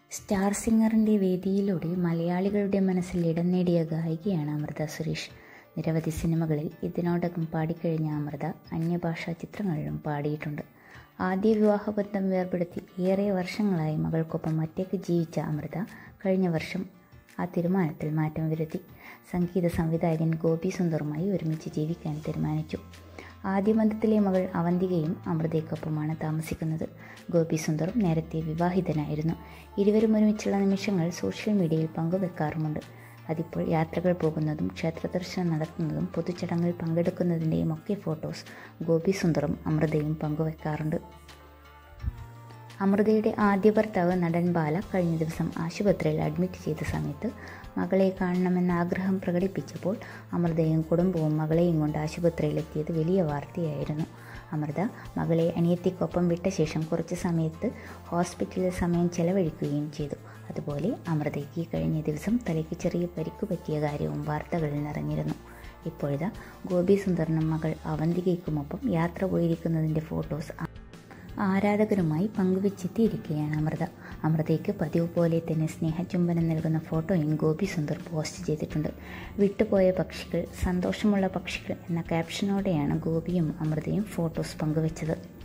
star സിംഗറിൻ്റെ വേദിയിലൂടെ മലയാളികളുടെ മനസ്സിൽ ഇടം നേടിയ ഗായികയാണ് അമൃത സുരേഷ് നിരവധി സിനിമകളിൽ ഇതിനോടകം പാടിക്കഴിഞ്ഞ അമൃത അന്യഭാഷാ ചിത്രങ്ങളിലും പാടിയിട്ടുണ്ട് ആദ്യ വിവാഹബന്ധം വേർപെടുത്തി ഏറെ വർഷങ്ങളായി മകൾക്കൊപ്പം ഒറ്റയ്ക്ക് ജീവിച്ച അമൃത കഴിഞ്ഞ വർഷം ആ തീരുമാനത്തിൽ മാറ്റം വരുത്തി സംഗീത സംവിധായകൻ ഗോപി സുന്ദറുമായി ഒരുമിച്ച് ജീവിക്കാൻ തീരുമാനിച്ചു ആദ്യ ബന്ധത്തിലെ മകൾ അവന്തികയും അമൃതയ്ക്കൊപ്പമാണ് താമസിക്കുന്നത് ഗോപി സുന്ദറും നേരത്തെ വിവാഹിതനായിരുന്നു ഇരുവരും ഒരുമിച്ചുള്ള നിമിഷങ്ങൾ സോഷ്യൽ മീഡിയയിൽ പങ്കുവെക്കാറുമുണ്ട് അതിപ്പോൾ യാത്രകൾ പോകുന്നതും ക്ഷേത്ര ദർശനം നടത്തുന്നതും പൊതുചടങ്ങിൽ പങ്കെടുക്കുന്നതിൻ്റെയും ഒക്കെ ഫോട്ടോസ് ഗോപി സുന്ദറും അമൃതയും പങ്കുവെക്കാറുണ്ട് അമൃതയുടെ ആദ്യ ഭർത്താവ് നടൻ ബാല കഴിഞ്ഞ ദിവസം ആശുപത്രിയിൽ അഡ്മിറ്റ് ചെയ്ത സമയത്ത് മകളെ കാണണമെന്ന ആഗ്രഹം പ്രകടിപ്പിച്ചപ്പോൾ അമൃതയും കുടുംബവും മകളെയും കൊണ്ട് ആശുപത്രിയിലെത്തിയത് വലിയ വാർത്തയായിരുന്നു അമൃത മകളെ അനിയത്തിക്കൊപ്പം വിട്ട ശേഷം കുറച്ച് സമയത്ത് ഹോസ്പിറ്റലിൽ സമയം ചെലവഴിക്കുകയും ചെയ്തു അതുപോലെ അമൃതയ്ക്ക് കഴിഞ്ഞ ദിവസം തലയ്ക്ക് ചെറിയ പരിക്ക് പറ്റിയ കാര്യവും വാർത്തകളിൽ നിറഞ്ഞിരുന്നു ഇപ്പോഴിതാ ഗോപി സുന്ദറിനും മകൾ അവന്തികയ്ക്കുമൊപ്പം യാത്ര പോയിരിക്കുന്നതിൻ്റെ ഫോട്ടോസ് ആരാധകരുമായി പങ്കുവെച്ചെത്തിയിരിക്കുകയാണ് അമൃത അമൃതയ്ക്ക് പതിവ് പോലെ തന്നെ സ്നേഹചുംബനം നൽകുന്ന ഫോട്ടോയും ഗോപി സുന്ദർ പോസ്റ്റ് ചെയ്തിട്ടുണ്ട് വിട്ടുപോയ പക്ഷികൾ സന്തോഷമുള്ള പക്ഷികൾ എന്ന ക്യാപ്ഷനോടെയാണ് ഗോപിയും അമൃതയും ഫോട്ടോസ് പങ്കുവച്ചത്